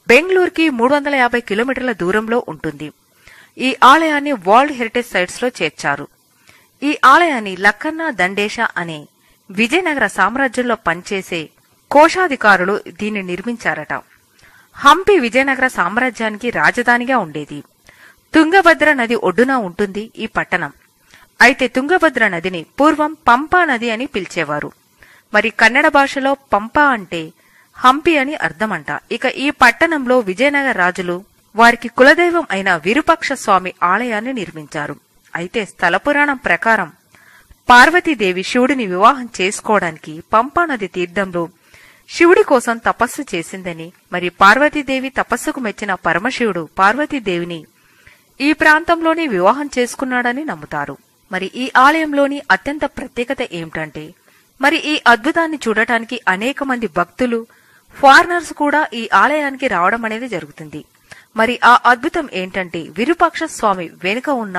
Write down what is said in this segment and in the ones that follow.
బెంగళూరుకి మూడు వందల యాభై కిలోమీటర్ల దూరంలో ఉంటుంది ఈ ఆలయాన్ని వరల్డ్ హెరిటేజ్ సైట్స్ లో చేర్చారు ఈ ఆలయాన్ని లక్కన్న దండేశ అనే విజయనగర సామ్రాజ్యంలో పనిచేసే కోశాధికారులు దీన్ని నిర్మించారట హంపి విజయనగర సామ్రాజ్యానికి రాజధానిగా ఉండేది తుంగభద్ర నది ఒడ్డున ఉంటుంది ఈ పట్టణం అయితే తుంగభద్ర నదిని పూర్వం పంపా నది అని పిలిచేవారు మరి కన్నడ భాషలో పంప అంటే హంపి అని అర్థమంట ఇక ఈ పట్టణంలో విజయనగర రాజులు వారికి కులదైవం అయిన విరూపాక్ష స్వామి ఆలయాన్ని నిర్మించారు అయితే స్థల పురాణం ప్రకారం పార్వతీదేవి శివుడిని వివాహం చేసుకోవడానికి పంపా నది తీర్థంలో శివుడి కోసం తపస్సు చేసిందని మరి పార్వతీదేవి తపస్సుకు మెచ్చిన పరమశివుడు పార్వతీదేవిని ఈ ప్రాంతంలోనే వివాహం చేసుకున్నాడని నమ్ముతారు మరి ఈ ఆలయంలోని అత్యంత ప్రత్యేకత ఏమిటంటే మరి ఈ అద్భుతాన్ని చూడటానికి అనేక మంది భక్తులు ఫారినర్స్ కూడా ఈ ఆలయానికి రావడం అనేది జరుగుతుంది మరి ఆ అద్భుతం ఏంటంటే విరూపాక్ష స్వామి వెనుక ఉన్న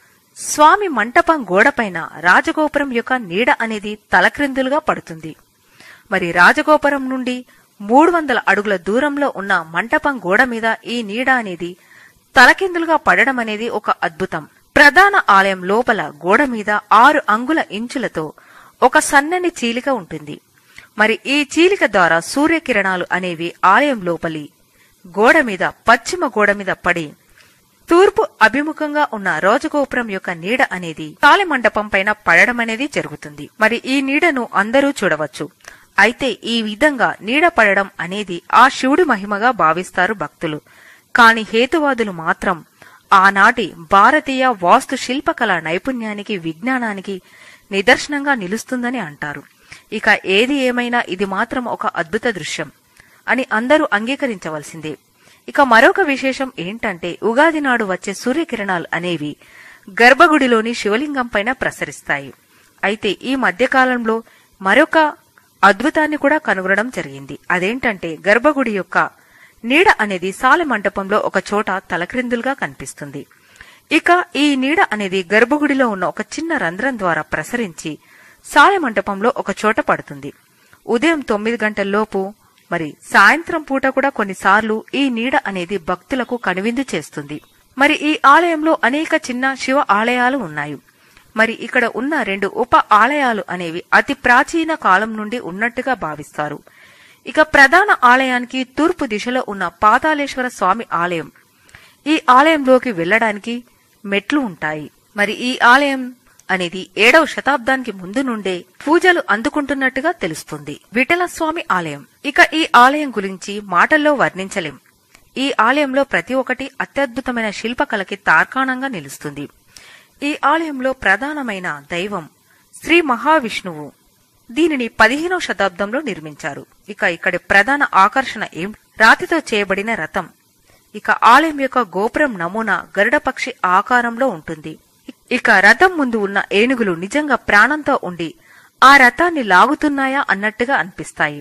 స్వామి మంటపం గోడపైన రాజగోపురం యొక్క నీడ అనేది తలక్రిందులుగా పడుతుంది మరి రాజగోపురం నుండి మూడు వందల అడుగుల దూరంలో ఉన్న మంటపం గోడ మీద ఈ నీడ అనేది తలకిందులుగా పడడం అనేది ఒక అద్భుతం ప్రధాన ఆలయం లోపల గోడ మీద ఆరు అంగుల ఇంచులతో ఒక సన్నని చీలిక ఉంటుంది మరి ఈ చీలిక ద్వారా సూర్యకిరణాలు అనేవి ఆలయం లోపలి గోడ మీద పశ్చిమ గోడ మీద పడి తూర్పు అభిముఖంగా ఉన్న రాజగోపురం యొక్క నీడ అనేది తాళి మండపం పైన పడడం అనేది జరుగుతుంది మరి ఈ నీడను అందరూ చూడవచ్చు అయితే ఈ విధంగా నీడ పడడం అనేది ఆ శివుడి మహిమగా భావిస్తారు భక్తులు కాని హేతువాదులు మాత్రం ఆనాటి భారతీయ వాస్తు శిల్పకళ నైపుణ్యానికి విజ్ఞానానికి నిదర్శనంగా నిలుస్తుందని అంటారు ఇక ఏది ఏమైనా ఇది మాత్రం ఒక అద్భుత దృశ్యం అని అందరూ అంగీకరించవలసిందే ఇక మరొక విశేషం ఏంటంటే ఉగాది నాడు వచ్చే సూర్యకిరణాలు అనేవి గర్భగుడిలోని శివలింగం పైన ప్రసరిస్తాయి అయితే ఈ మధ్యకాలంలో మరొక అద్భుతాన్ని కూడా కనుగొనడం జరిగింది అదేంటంటే గర్భగుడి యొక్క నీడ అనేది సాలె మంటపంలో ఒక చోట తలక్రిందులుగా కనిపిస్తుంది ఇక ఈ నీడ అనేది గర్భగుడిలో ఉన్న ఒక చిన్న రంధ్రం ద్వారా ప్రసరించి సాలె మంటపంలో ఒక చోట పడుతుంది ఉదయం తొమ్మిది గంటల్లోపు మరి సాయంత్రం పూట కూడా కొన్నిసార్లు ఈ నీడ అనేది భక్తులకు కనువిందు చేస్తుంది మరి ఈ ఆలయంలో అనేక చిన్న శివ ఆలయాలు ఉన్నాయి మరి ఇక్కడ ఉన్న రెండు ఉప ఆలయాలు అనేవి అతి ప్రాచీన కాలం నుండి ఉన్నట్టుగా భావిస్తారు ఇక ప్రధాన ఆలయానికి తూర్పు దిశలో ఉన్న పాతాళేశ్వర స్వామి ఆలయం ఈ ఆలయంలోకి వెళ్ళడానికి మెట్లు ఉంటాయి మరి ఈ ఆలయం అనేది ఏడవ శతాబ్దానికి ముందు నుండే పూజలు అందుకుంటున్నట్టుగా తెలుస్తుంది విఠల స్వామి ఆలయం ఇక ఈ ఆలయం గురించి మాటల్లో వర్ణించలేం ఈ ఆలయంలో ప్రతి ఒక్కటి అత్యద్భుతమైన శిల్పకళకి తార్కాణంగా నిలుస్తుంది ఈ ఆలయంలో ప్రధానమైన దైవం శ్రీ మహావిష్ణువు దీనిని పదిహేనవ శతాబ్దంలో నిర్మించారు ఇక ఇక్కడి ప్రధాన ఆకర్షణ ఏం రాతితో చేయబడిన రథం ఇక ఆలయం యొక్క గోపురం నమూనా గరుడపక్షి ఆకారంలో ఉంటుంది ఇక రథం ముందు ఉన్న ఏనుగులు నిజంగా ప్రాణంతో ఉండి ఆ రథాన్ని లాగుతున్నాయా అన్నట్టుగా అనిపిస్తాయి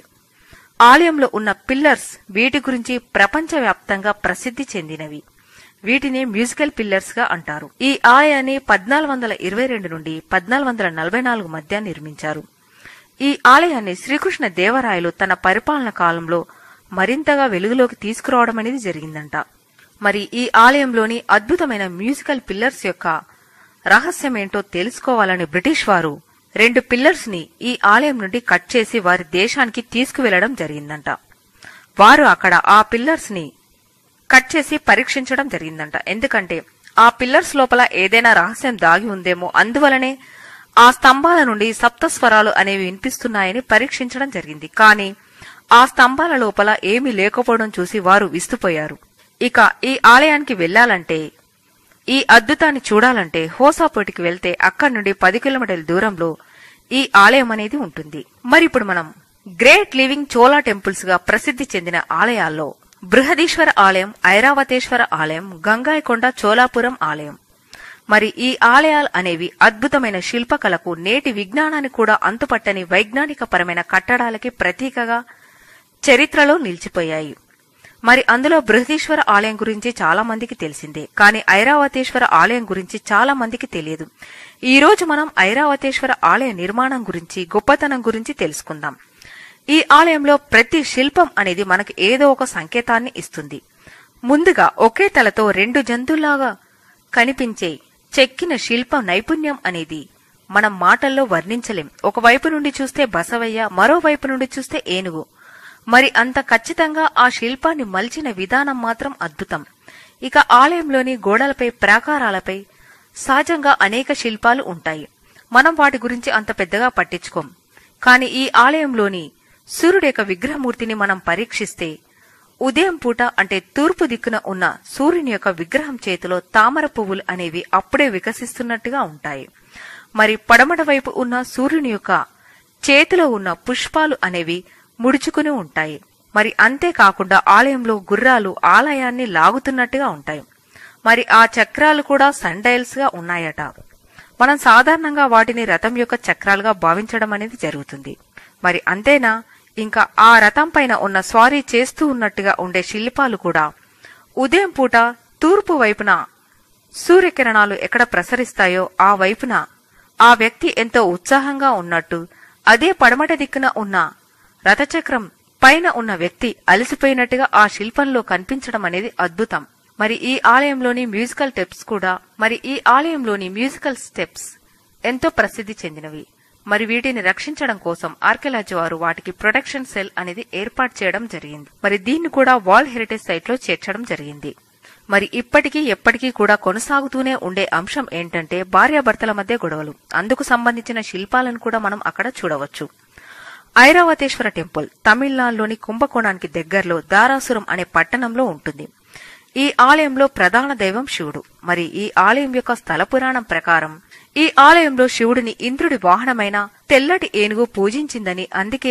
ఆలయంలో ఉన్న పిల్లర్స్ వీటి గురించి ప్రపంచవ్యాప్తంగా ప్రసిద్ధి చెందినవి వీటిని మ్యూజికల్ పిల్లర్స్ గా అంటారు ఈ ఆలయాన్ని పద్నాలుగు వందల ఇరవై రెండు నుండి పద్నాలుగు వందల నలభై నాలుగు మధ్య నిర్మించారు ఈ ఆలయాన్ని శ్రీకృష్ణ దేవరాయలు తన పరిపాలన కాలంలో మరింతగా వెలుగులోకి తీసుకురావడం అనేది జరిగిందంట మరి ఈ ఆలయంలోని అద్భుతమైన మ్యూజికల్ పిల్లర్స్ యొక్క రహస్యమేంటో తెలుసుకోవాలని బ్రిటిష్ వారు రెండు పిల్లర్స్ ని ఈ ఆలయం నుండి కట్ చేసి వారి దేశానికి తీసుకువెళ్లడం జరిగిందంట వారు అక్కడ ఆ పిల్లర్స్ ని కట్ చేసి పరీక్షించడం జరిగిందంట ఎందుకంటే ఆ పిల్లర్స్ లోపల ఏదైనా రహస్యం దాగి ఉందేమో అందువలనే ఆ స్తంభాల నుండి సప్తస్వరాలు అనేవి వినిపిస్తున్నాయని పరీక్షించడం జరిగింది కానీ ఆ స్తంభాల లోపల ఏమీ లేకపోవడం చూసి వారు విస్తుపోయారు ఇక ఈ ఆలయానికి వెళ్లాలంటే ఈ అద్భుతాన్ని చూడాలంటే హోసాపోటికి వెళ్తే అక్కడి నుండి పది కిలోమీటర్ల దూరంలో ఈ ఆలయం అనేది ఉంటుంది మరి ఇప్పుడు మనం గ్రేట్ లివింగ్ చోళా టెంపుల్స్ గా ప్రసిద్ధి చెందిన ఆలయాల్లో బృహదీశ్వర ఆలయం ఐరావతేశ్వర ఆలయం గంగాయకొండ చోళాపురం ఆలయం మరి ఈ ఆలయాలు అనేవి అద్భుతమైన శిల్పకళకు నేటి విజ్ఞానాన్ని కూడా అంతుపట్టని వైజ్ఞానిక పరమైన కట్టడాలకి ప్రతీకగా చరిత్రలో నిలిచిపోయాయి మరి అందులో బృహదీశ్వర ఆలయం గురించి చాలా మందికి తెలిసిందే కానీ ఐరావతేశ్వర ఆలయం గురించి చాలా మందికి తెలియదు ఈ రోజు మనం ఐరావతేశ్వర ఆలయ నిర్మాణం గురించి గొప్పతనం గురించి తెలుసుకుందాం ఈ ఆలయంలో ప్రతి శిల్పం అనేది మనకు ఏదో ఒక సంకేతాన్ని ఇస్తుంది ముందుగా ఒకే తలతో రెండు జంతువులాగా కనిపించే చెక్కిన శిల్ప నైపుణ్యం అనేది మనం మాటల్లో వర్ణించలేం ఒకవైపు నుండి చూస్తే బసవయ్య మరోవైపు నుండి చూస్తే ఏనుగు మరి అంత ఖచ్చితంగా ఆ శిల్పాన్ని మలిచిన విధానం మాత్రం అద్భుతం ఇక ఆలయంలోని గోడలపై ప్రాకారాలపై సహజంగా అనేక శిల్పాలు ఉంటాయి మనం వాటి గురించి అంత పెద్దగా పట్టించుకోం కాని ఈ ఆలయంలోని సూర్యుడి యొక్క విగ్రహమూర్తిని మనం పరీక్షిస్తే ఉదయం పూట అంటే తూర్పు దిక్కున ఉన్న సూర్యుని యొక్క విగ్రహం చేతిలో తామర పువ్వులు అనేవి అప్పుడే వికసిస్తున్నట్టుగా ఉంటాయి మరి పడమట వైపు ఉన్న సూర్యుని యొక్క చేతిలో ఉన్న పుష్పాలు అనేవి ముడుచుకుని ఉంటాయి మరి అంతేకాకుండా ఆలయంలో గుర్రాలు ఆలయాన్ని లాగుతున్నట్టుగా ఉంటాయి మరి ఆ చక్రాలు కూడా సండైల్స్ గా ఉన్నాయట మనం సాధారణంగా వాటిని రథం యొక్క చక్రాలుగా భావించడం అనేది జరుగుతుంది మరి అంతేనా ఇంకా ఆ రథం పైన ఉన్న స్వారీ చేస్తూ ఉన్నట్టుగా ఉండే శిల్పాలు కూడా ఉదయం పూట తూర్పు వైపున సూర్యకిరణాలు ఎక్కడ ప్రసరిస్తాయో ఆ వైపున ఆ వ్యక్తి ఎంతో ఉత్సాహంగా ఉన్నట్టు అదే పడమట దిక్కున ఉన్న రథచక్రం పైన ఉన్న వ్యక్తి అలసిపోయినట్టుగా ఆ శిల్పంలో కనిపించడం అనేది అద్భుతం మరి ఈ ఆలయంలోని మ్యూజికల్ స్టెప్స్ కూడా మరి ఈ ఆలయంలోని మ్యూజికల్ స్టెప్స్ ఎంతో ప్రసిద్ధి చెందినవి మరి వీటిని రక్షించడం కోసం ఆర్కియాలజీ వారు వాటికి ప్రొటెక్షన్ సెల్ అనేది ఏర్పాటు చేయడం జరిగింది మరి దీన్ని కూడా వరల్డ్ హెరిటేజ్ సైట్ లో చేర్చడం జరిగింది మరి ఇప్పటికీ ఎప్పటికీ కూడా కొనసాగుతూనే ఉండే అంశం ఏంటంటే భార్యాభర్తల మధ్య గొడవలు అందుకు సంబంధించిన శిల్పాలను కూడా మనం అక్కడ చూడవచ్చు ఐరావతేశ్వర టెంపుల్ తమిళనాడులోని కుంభకోణానికి దగ్గరలో దారాసురం అనే పట్టణంలో ఉంటుంది ఈ ఆలయంలో ప్రధాన దైవం శివుడు మరి ఈ ఆలయం యొక్క స్థల పురాణం ప్రకారం ఈ ఆలయంలో శివుడిని ఇంద్రుడి వాహనమైన తెల్లటి ఏనుగు పూజించిందని అందుకే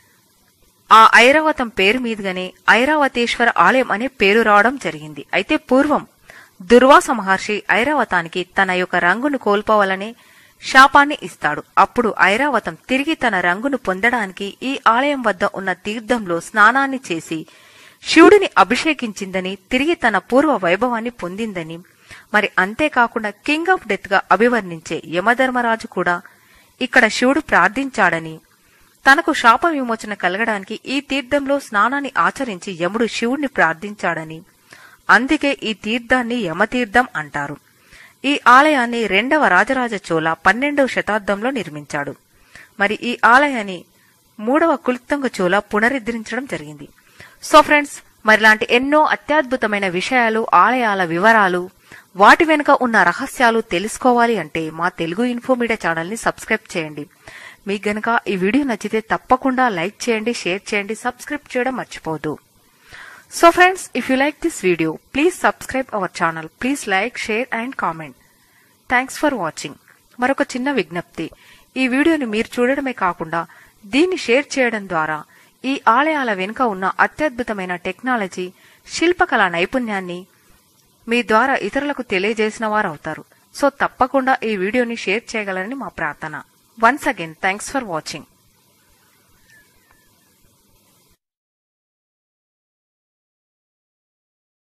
ఆ ఐరావతం పేరు మీదుగానే ఐరావతేశ్వర ఆలయం అనే పేరు రావడం జరిగింది అయితే పూర్వం దుర్వాస మహర్షి ఐరావతానికి తన యొక్క రంగును కోల్పోవాలనే శాపాన్ని ఇస్తాడు అప్పుడు ఐరావతం తిరిగి తన రంగును పొందడానికి ఈ ఆలయం వద్ద ఉన్న తీర్థంలో స్నానాన్ని చేసి శివుడిని అభిషేకించిందని తిరిగి తన పూర్వ వైభవాన్ని పొందిందని మరి అంతేకాకుండా కింగ్ ఆఫ్ డెత్ గా అభివర్ణించే యమధర్మరాజు కూడా ఇక్కడ శివుడు ప్రార్థించాడని తనకు శాప విమోచన కలగడానికి ఈ తీర్థంలో స్నానాన్ని ఆచరించి యముడు శివుణ్ణి ప్రార్థించాడని అందుకే ఈ తీర్థాన్ని యమతీర్థం అంటారు ఈ ఆలయాన్ని రెండవ రాజరాజ చోళ పన్నెండవ శతాబ్దంలో నిర్మించాడు మరి ఈ ఆలయాన్ని మూడవ కులిత్తంగ చోళ పునరుద్ధరించడం జరిగింది సో ఫ్రెండ్స్ మరిలాంటి ఎన్నో అత్యద్భుతమైన విషయాలు ఆలయాల వివరాలు వాటి వెనుక ఉన్న రహస్యాలు తెలుసుకోవాలి అంటే మా తెలుగు ఇన్ఫో మీడియా ఛానల్ ని సబ్స్క్రైబ్ చేయండి మీకు గనక ఈ వీడియో నచ్చితే తప్పకుండా లైక్ చేయండి షేర్ చేయండి సబ్స్క్రైబ్ చేయడం మర్చిపోదు so friends if you like this video please subscribe our channel please like share and comment thanks for watching మరొక చిన్న విజ్ఞప్తి ఈ వీడియోని మీరు చూడడమే కాకుండా దీన్ని షేర్ చేయడం ద్వారా ఈ ఆలయాల వెనుక ఉన్న అత్యద్భుతమైన టెక్నాలజీ శిల్పకళా నైపుణ్యాన్ని మీ ద్వారా ఇతరులకు తెలియజేసిన వారు అవుతారు సో తప్పకుండా ఈ వీడియోని షేర్ చేయగలరని మా ప్రార్థన once again thanks for watching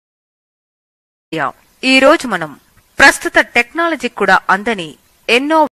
ఈ రోజు మనం ప్రస్తుత టెక్నాలజీ కూడా అందని ఎన్నో